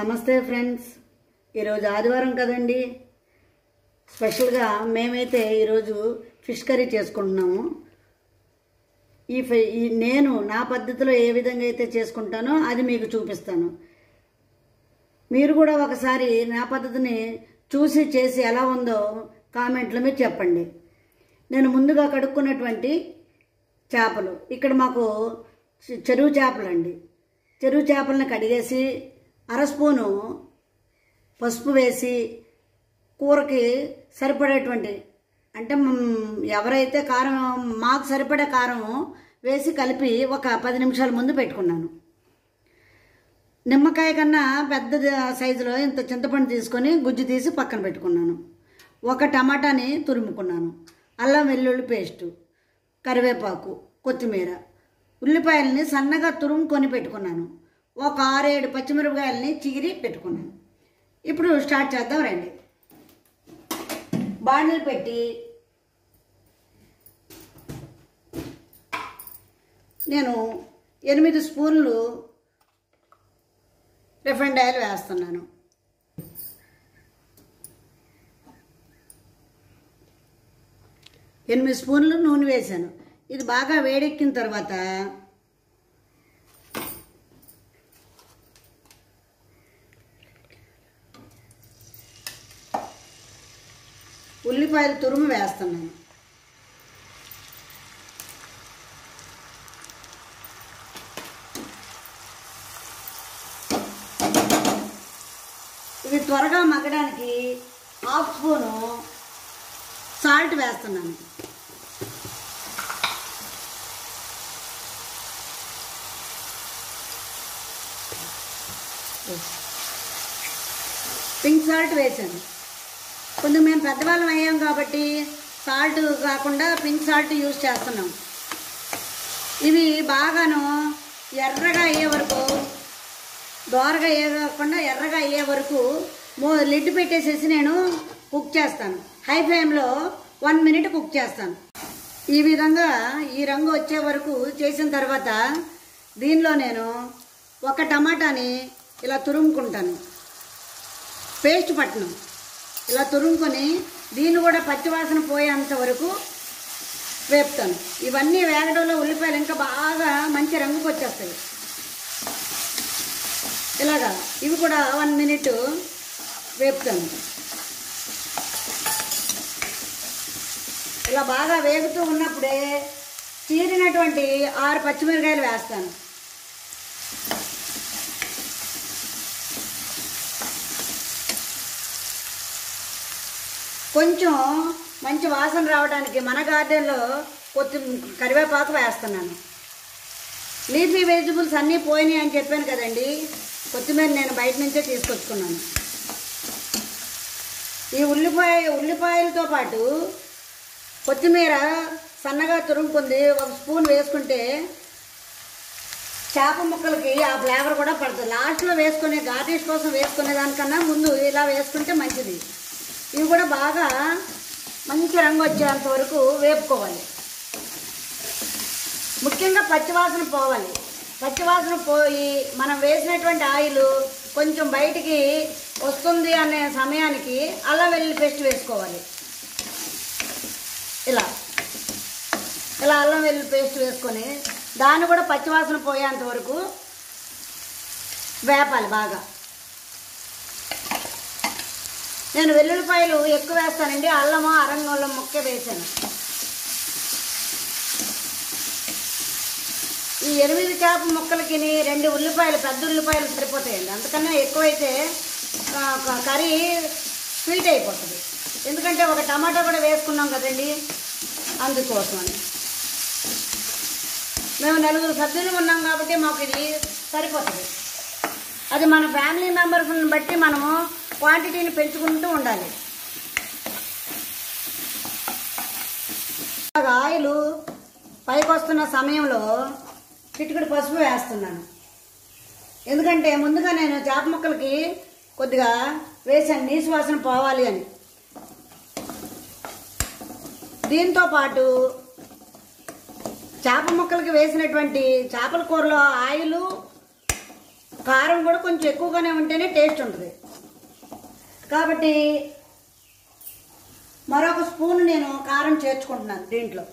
నమస్తే ఫ్రెండ్స్ ఈరోజు ఆదివారం కదండి స్పెషల్గా మేమైతే ఈరోజు ఫిష్ కర్రీ చేసుకుంటున్నాము ఈ ఫి- ఈ నేను నా పద్ధతిలో ఏ విధంగా అయితే చేసుకుంటానో అది మీకు చూపిస్తాను మీరు కూడా ఒకసారి నా పద్ధతిని చూసి చేసి ఎలా ఉందో కామెంట్లో మీరు చెప్పండి నేను ముందుగా కడుక్కున్నటువంటి చేపలు ఇక్కడ మాకు చె- చెరువు చేపలు అండి చెరువు చేపలను కడిగేసి అర స్పూను పసుపు వేసి కూరకి సరిపడేటువంటి అంటే మ్, ఎవరైతే కారం మాకు సరిపడే కారం వేసి కలిపి ఒక పది నిమిషాల ముందు పెట్టుకున్నాను నిమ్మకాయ కన్నా పెద్ద సైజులో ఇంత చింతపండు తీసుకొని గుజ్జు తీసి పక్కన పెట్టుకున్నాను ఒక టమాటాని తురుముకున్నాను అల్లం వెల్లుల్లి పేస్టు కరివేపాకు కొత్తిమీర ఉల్లిపాయలని సన్నగా తురుముకొని పెట్టుకున్నాను ఒక ఆరేడు పచ్చిమిరపకాయలని చిగిరి పెట్టుకున్నాను ఇప్పుడు స్టార్ట్ చేద్దాం రండి బాణీలు పెట్టి నేను ఎనిమిది స్పూన్లు రిఫైండ్ ఆయిల్ వేస్తున్నాను ఎనిమిది స్పూన్లు నూనె వేసాను ఇది బాగా వేడెక్కిన తర్వాత ఉల్లిపాయలు తురుము వేస్తున్నాను ఇవి త్వరగా మగ్గడానికి హాఫ్ స్పూను సాల్ట్ వేస్తున్నాను పింక్ సాల్ట్ వేసాను కొంచెం మేము పెద్దవాళ్ళం అయ్యాం కాబట్టి సాల్ట్ కాకుండా పింక్ సాల్ట్ యూజ్ చేస్తున్నాం ఇవి బాగాను ఎర్రగా అయ్యే వరకు దోరగా అయ్యకుండా ఎర్రగా అయ్యే వరకు మో లిడ్ పెట్టేసేసి నేను కుక్ చేస్తాను హై ఫ్లేమ్లో వన్ మినిట్ కుక్ చేస్తాను ఈ విధంగా ఈ రంగు వచ్చే వరకు చేసిన తర్వాత దీనిలో నేను ఒక టమాటాని ఇలా తురుముకుంటాను పేస్ట్ పట్టను ఇలా తురుముకొని దీన్ని కూడా పచ్చివాసన పోయేంత వరకు వేపుతాను ఇవన్నీ వేగడంలో ఉల్లిపాయలు ఇంకా బాగా మంచి రంగుకి వచ్చేస్తాయి ఇలాగా ఇవి కూడా వన్ మినిట్ వేపుతాను ఇలా బాగా వేగుతూ ఉన్నప్పుడే చీరినటువంటి ఆరు పచ్చిమిరకాయలు వేస్తాను కొంచెం మంచి వాసన రావడానికి మన గార్డెన్లో కొత్తి కరివేపాకు వేస్తున్నాను లీఫీ వెజిటబుల్స్ అన్నీ పోయినాయి అని చెప్పాను కదండి కొత్తిమీర నేను బయట నుంచే తీసుకొచ్చుకున్నాను ఈ ఉల్లిపాయ ఉల్లిపాయలతో పాటు కొత్తిమీర సన్నగా తురుముకుంది ఒక స్పూన్ వేసుకుంటే చేప ముక్కలకి ఆ ఫ్లేవర్ కూడా పడుతుంది లాస్ట్లో వేసుకునే గార్నిష్ కోసం వేసుకునే దానికన్నా ముందు ఇలా వేసుకుంటే మంచిది ఇవి కూడా బాగా మంచి రంగు వచ్చేంత వరకు వేపుకోవాలి ముఖ్యంగా పచ్చివాసన పోవాలి పచ్చివాసన పోయి మనం వేసినటువంటి ఆయిల్ కొంచెం బయటికి వస్తుంది అనే సమయానికి అల్లం వెల్లుల్లి పేస్ట్ వేసుకోవాలి ఇలా ఇలా అల్లం వెల్లుల్లి పేస్ట్ వేసుకొని దాన్ని కూడా పచ్చివాసన పోయేంత వరకు వేపాలి బాగా నేను వెల్లుల్లిపాయలు ఎక్కువ వేస్తానండి అల్లము అరంగంలో ముక్క వేసాను ఈ ఎనిమిది చేప ముక్కలకి రెండు ఉల్లిపాయలు పెద్ద ఉల్లిపాయలు సరిపోతాయండి అందుకన్నా ఎక్కువైతే ఆ, క- కర్రీ స్వీట్ అయిపోతుంది ఎందుకంటే ఒక టమాటా కూడా వేసుకున్నాం కదండి అందుకోసమని మేము నలుగురు సభ్యులు ఉన్నాం కాబట్టి మాకు ఇది సరిపోతుంది అది మన ఫ్యామిలీ మెంబర్స్ని బట్టి మనము క్వాంటిటీని పెంచుకుంటూ ఉండాలి ఇలాగ ఆయిల్ పైకి వస్తున్న సమయంలో చిటికెడు పసుపు వేస్తున్నాను ఎందుకంటే ముందుగా నేను చేప ముక్కలకి కొద్దిగా వేసాను నీసు వాసన పోవాలి అని దీంతో పాటు చేప ముక్కలకి వేసినటువంటి చేపల కూరలో ఆయిల్ కారం కూడా కొంచెం ఎక్కువగానే ఉంటేనే టేస్ట్ ఉంటుంది కాబట్టి మరొక స్పూన్ నేను కారం చేర్చుకుంటున్నాను దీంట్లో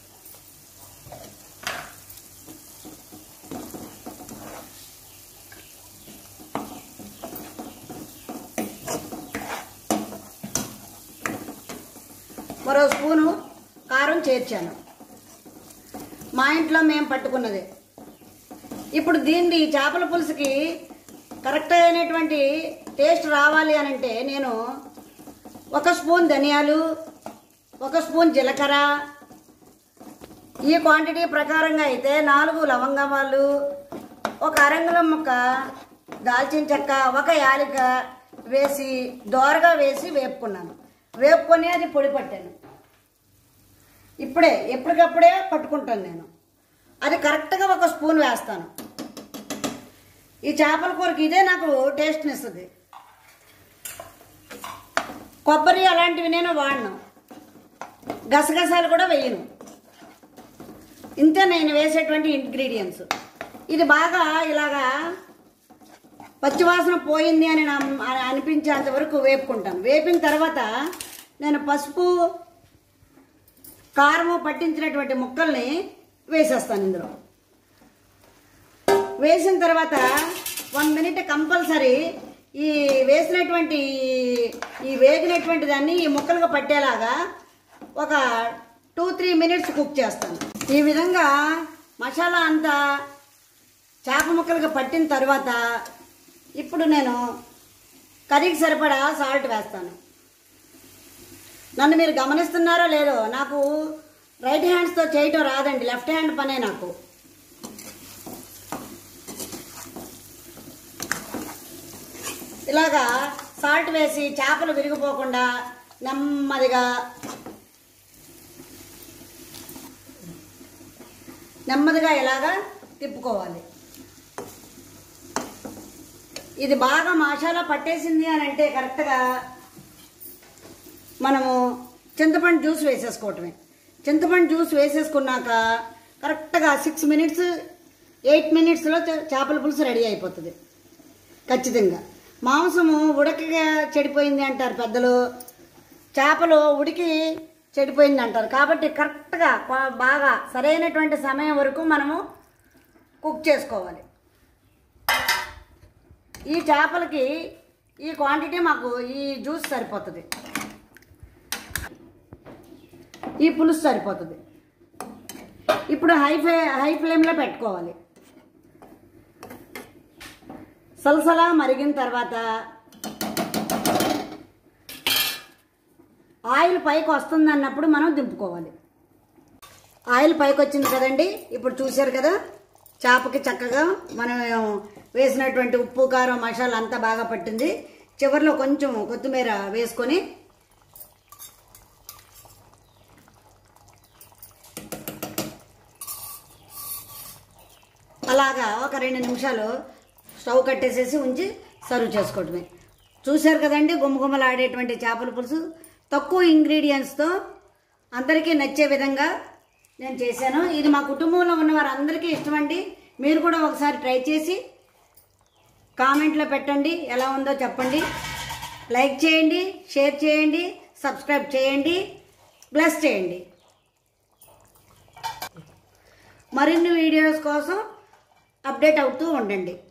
మరో స్పూను కారం చేర్చాను మా ఇంట్లో మేము పట్టుకున్నదే ఇప్పుడు దీన్ని ఈ చేపల పులుసుకి కరెక్ట్ అయినటువంటి టేస్ట్ రావాలి అని అంటే నేను ఒక స్పూన్ ధనియాలు ఒక స్పూన్ జీలకర్ర ఈ క్వాంటిటీ ప్రకారంగా అయితే నాలుగు లవంగమాలు ఒక అరంగుళం ముక్క దాల్చిన చెక్క ఒక యాలిక వేసి దోరగా వేసి వేపుకున్నాను వేపుకొని అది పొడి పట్టాను ఇప్పుడే ఎప్పటికప్పుడే పట్టుకుంటాను నేను అది కరెక్ట్గా ఒక స్పూన్ వేస్తాను ఈ చేపల కూరకి ఇదే నాకు టేస్ట్ని ఇస్తుంది కొబ్బరి అలాంటివి నేను వాడను గసగసాలు కూడా వేయను ఇంతే నేను వేసేటువంటి ఇంగ్రీడియంట్స్ ఇది బాగా ఇలాగా పచ్చివాసన పోయింది అని నా అని అనిపించేంత వరకు వేపుకుంటాను వేపిన తర్వాత నేను పసుపు కారము పట్టించినటువంటి ముక్కల్ని వేసేస్తాను ఇందులో వేసిన తర్వాత వన్ మినిట్ కంపల్సరీ ఈ వేసినటువంటి ఈ వేగినటువంటి దాన్ని ఈ ముక్కలుగా పట్టేలాగా ఒక టూ త్రీ మినిట్స్ కుక్ చేస్తాను ఈ విధంగా మసాలా అంతా చేప ముక్కలుగా పట్టిన తర్వాత ఇప్పుడు నేను కర్రీకి సరిపడా సాల్ట్ వేస్తాను నన్ను మీరు గమనిస్తున్నారో లేదో నాకు రైట్ హ్యాండ్స్తో చేయటం రాదండి లెఫ్ట్ హ్యాండ్ పనే నాకు ఇలాగా సాల్ట్ వేసి చేపలు విరిగిపోకుండా నెమ్మదిగా నెమ్మదిగా ఇలాగా తిప్పుకోవాలి ఇది బాగా మసాలా పట్టేసింది అని అంటే కరెక్ట్గా మనము చింతపండు జ్యూస్ వేసేసుకోవటమే చింతపండు జ్యూస్ వేసేసుకున్నాక కరెక్ట్గా సిక్స్ మినిట్స్ ఎయిట్ మినిట్స్లో చేపల పులుసు రెడీ అయిపోతుంది ఖచ్చితంగా మాంసము ఉడకగా చెడిపోయింది అంటారు పెద్దలు చేపలు ఉడికి చెడిపోయింది అంటారు కాబట్టి కరెక్ట్గా పా- బాగా సరైనటువంటి సమయం వరకు మనము కుక్ చేసుకోవాలి ఈ చేపలకి ఈ క్వాంటిటీ మాకు ఈ జ్యూస్ సరిపోతుంది ఈ పులుసు సరిపోతుంది ఇప్పుడు హై ఫ్లే హై ఫ్లేమ్లో పెట్టుకోవాలి సలసలా మరిగిన తర్వాత ఆయిల్ పైకి వస్తుంది అన్నప్పుడు మనం దింపుకోవాలి ఆయిల్ పైకి వచ్చింది కదండి ఇప్పుడు చూశారు కదా చేపకి చక్కగా మనం వేసినటువంటి ఉప్పు కారం మసాలా అంతా బాగా పట్టింది చివరిలో కొంచెం కొత్తిమీర వేసుకొని అలాగా ఒక రెండు నిమిషాలు స్టవ్ కట్టేసేసి ఉంచి సర్వ్ చేసుకోవటమే చూశారు కదండి గుమగుమలాడేటువంటి చేపల పులుసు తక్కువ ఇంగ్రీడియంట్స్తో అందరికీ నచ్చే విధంగా నేను చేశాను ఇది మా కుటుంబంలో ఉన్న వారందరికీ ఇష్టమండి మీరు కూడా ఒకసారి ట్రై చేసి కామెంట్లో పెట్టండి ఎలా ఉందో చెప్పండి లైక్ చేయండి షేర్ చేయండి సబ్స్క్రైబ్ చేయండి బ్లెస్ చేయండి మరిన్ని వీడియోస్ కోసం అప్డేట్ అవుతూ ఉండండి